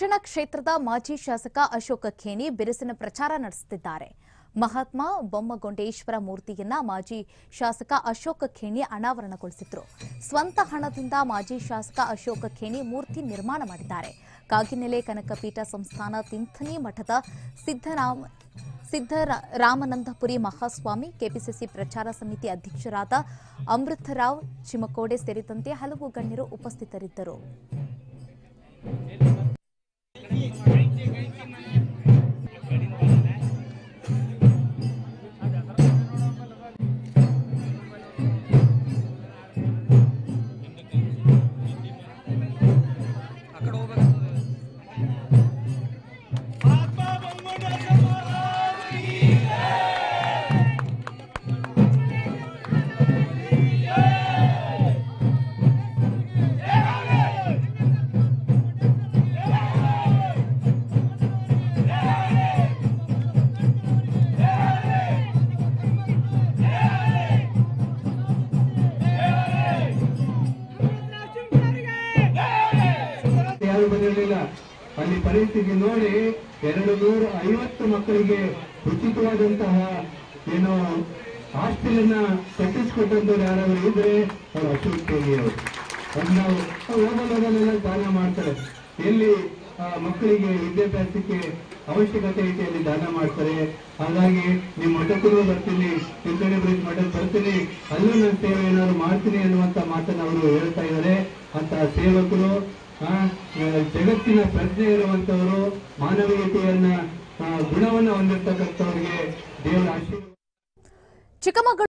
ಶಿಕ್ಷಣ ಕ್ಷೇತ್ರದ ಮಾಜಿ ಶಾಸಕ ಅಶೋಕ ಖೇಣಿ ಬಿರುಸಿನ ಪ್ರಚಾರ ನಡೆಸುತ್ತಿದ್ದಾರೆ ಮಹಾತ್ಮ ಬೊಮ್ಮಗೊಂಡೇಶ್ವರ ಮೂರ್ತಿಯನ್ನ ಮಾಜಿ ಶಾಸಕ ಅಶೋಕ ಖೇಣಿ ಅನಾವರಣಗೊಳಿಸಿದ್ರು ಸ್ವಂತ ಹಣದಿಂದ ಮಾಜಿ ಶಾಸಕ ಅಶೋಕ ಖೇಣಿ ಮೂರ್ತಿ ನಿರ್ಮಾಣ ಮಾಡಿದ್ದಾರೆ ಕಾಗಿನೆಲೆ ಕನಕಪೀಠ ಸಂಸ್ಥಾನ ತಿಂಥನಿ ಮಠದ ಸಿದ್ದರಾಮ ಸಿದ್ದರಾಮನಂದಪುರಿ ಮಹಾಸ್ವಾಮಿ ಕೆಪಿಸಿಸಿ ಪ್ರಚಾರ ಸಮಿತಿ ಅಧ್ಯಕ್ಷರಾದ ಅಮೃತರಾವ್ ಚಿಮಕೋಡೆ ಸೇರಿದಂತೆ ಹಲವು ಗಣ್ಯರು ಉಪಸ್ಥಿತರಿದ್ದರು ಯಾರು ಬಂದಿರಲಿಲ್ಲ ಅಲ್ಲಿ ಪರಿಸ್ಥಿತಿ ನೋಡಿ ಎರಡು ನೂರ ಐವತ್ತು ಮಕ್ಕಳಿಗೆ ಉಚಿತವಾದಂತಹ ಏನು ಹಾಸ್ಟೆಲ್ ಕಟ್ಟಿಸಿಕೊಟ್ಟಂತವ್ರು ಯಾರಾದ್ರೂ ಇದ್ರೆ ಅವ್ರು ಅಶೋಕ್ ತೇಲಿ ಅವರು ಅದು ನಾವು ಹೋಗಲ್ಲ ದಾನ ಮಾಡ್ತಾರೆ ಎಲ್ಲಿ ಆ, ಮಕ್ಕಳಿಗೆ ವಿದ್ಯಾಭ್ಯಾಸಕ್ಕೆ ಅವಶ್ಯಕತೆ ಐತೆ ಅಲ್ಲಿ ದಾನ ಮಾಡ್ತಾರೆ ಹಾಗಾಗಿ ನಿಮ್ಮ ಮಠಕ್ಕೂ ಬರ್ತೀನಿ ಚಿಂತನೆ ಬ್ರಿಡ್ಜ್ ಮಠಕ್ಕೆ ಬರ್ತೀನಿ ಅಲ್ಲೂ ನಾನು ಸೇವೆ ಏನಾದ್ರು ಮಾಡ್ತೀನಿ ಅನ್ನುವಂತ ಮಾತನ್ನ ಅವರು ಹೇಳ್ತಾ ಇದ್ದಾರೆ ಅಂತ ಸೇವಕರು ಆ, ಜಗತ್ತಿನ ಪ್ರಜ್ಞೆ ಇರುವಂತವರು ಮಾನವೀಯತೆಯನ್ನ ಆ, ಗುಣವನ್ನ ಹೊಂದಿರತಕ್ಕಂಥವ್ರಿಗೆ ದೇವರ ಆಶೀರ್ವಾದ ಚಿಕ್ಕಮಗಳೂರು